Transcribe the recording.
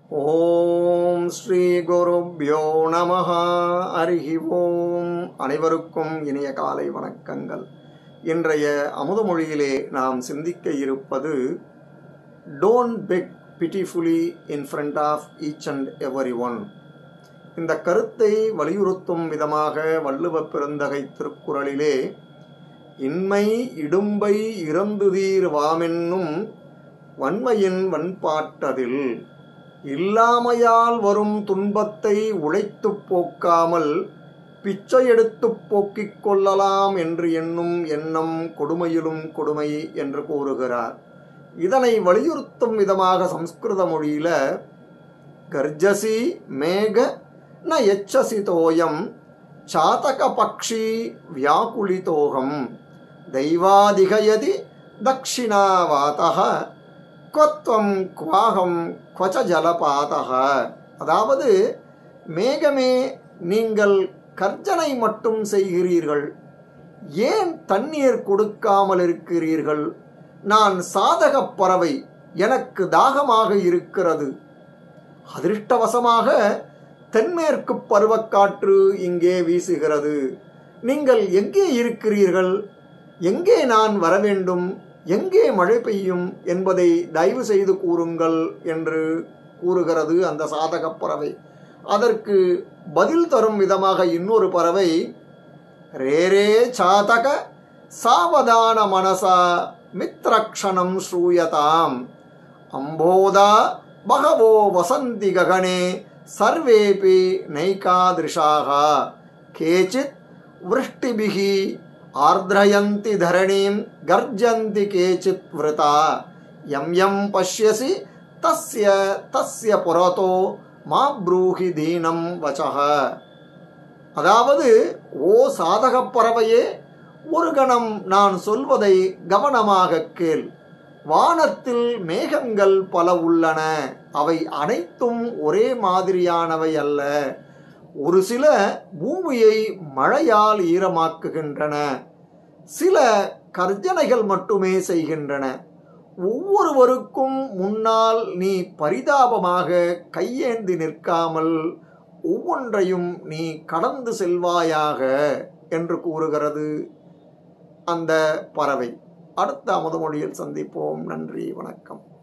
ஓம் ஸ்ரீ குருப்யோ நமஹ அரிஹி ஓம் அனைவருக்கும் இனிய காலை வணக்கங்கள் இன்றைய அமுதமொழியிலே நாம் சிந்திக்க இருப்பது don't beg pitifully in front of each and every one இந்த கருத்தை வலியுறுத்தும் விதமாக வள்ளுவ பெருந்தகை திருக்குறளிலே இன்மை இடும்பை இறந்துதீர் வாமென்னும் வன்மையின் வன்பாட்டதில் இல்லாமையால் வரும் துன்பத்தை உழைத்துப் போக்காமல் பிச்சை எடுத்துப் போக்கிக் கொள்ளலாம் என்று எண்ணும் எண்ணம் கொடுமையிலும் கொடுமை என்று கூறுகிறார் இதனை வலியுறுத்தும் விதமாக சம்ஸ்கிருத மொழியில கர்ஜசி மேக ந எச்சசி தோயம் சாதக பக்ஷி வியாக்குலிதோகம் தெய்வாதிகயதி தக்ஷிணாவாதக கொத்வம் குவாகம் கொச்ச ஜலபாதக அதாவது மேகமே நீங்கள் கர்ஜனை மட்டும் செய்கிறீர்கள் ஏன் தண்ணீர் கொடுக்காமல் இருக்கிறீர்கள் நான் சாதகப் பறவை எனக்கு தாகமாக இருக்கிறது அதிர்ஷ்டவசமாக தென்மேற்கு பருவக்காற்று இங்கே வீசுகிறது நீங்கள் எங்கே இருக்கிறீர்கள் எங்கே நான் வர வேண்டும் எங்கே மழை பெய்யும் என்பதை தயவு செய்து கூறுங்கள் என்று கூறுகிறது அந்த சாதக பறவை அதற்கு பதில் தரும் விதமாக இன்னொரு பறவை ரேரே சாதக சாவதான மனசா மித்ரக்ஷணம் ஸ்ரூயதாம் அம்போதா பகவோ வசந்தி ககனே சர்வேபி நைகாதிருஷாக கேச்சித் விருஷ்டிபிகி ஆர்திரயந்தி தரணீம் கர்ஜந்தி கேச்சித் விரதா யம் யம் பஷ்யசி தஸ்ய தஸ்ய புறத்தோ மா ப்ரூஹி தீனம் வச்சக அதாவது ஓ சாதகப் பறவையே ஒரு கணம் நான் சொல்வதை கவனமாக கேள் வானத்தில் மேகங்கள் பல உள்ளன அவை அனைத்தும் ஒரே மாதிரியானவை அல்ல ஒரு சில பூமியை மழையால் ஈரமாக்குகின்றன சில கர்ஜனைகள் மட்டுமே செய்கின்றன ஒவ்வொருவருக்கும் முன்னால் நீ பரிதாபமாக கையேந்தி நிற்காமல் ஒவ்வொன்றையும் நீ கடந்து செல்வாயாக என்று கூறுகிறது அந்த பறவை அடுத்த அமுதமொழியில் சந்திப்போம் நன்றி வணக்கம்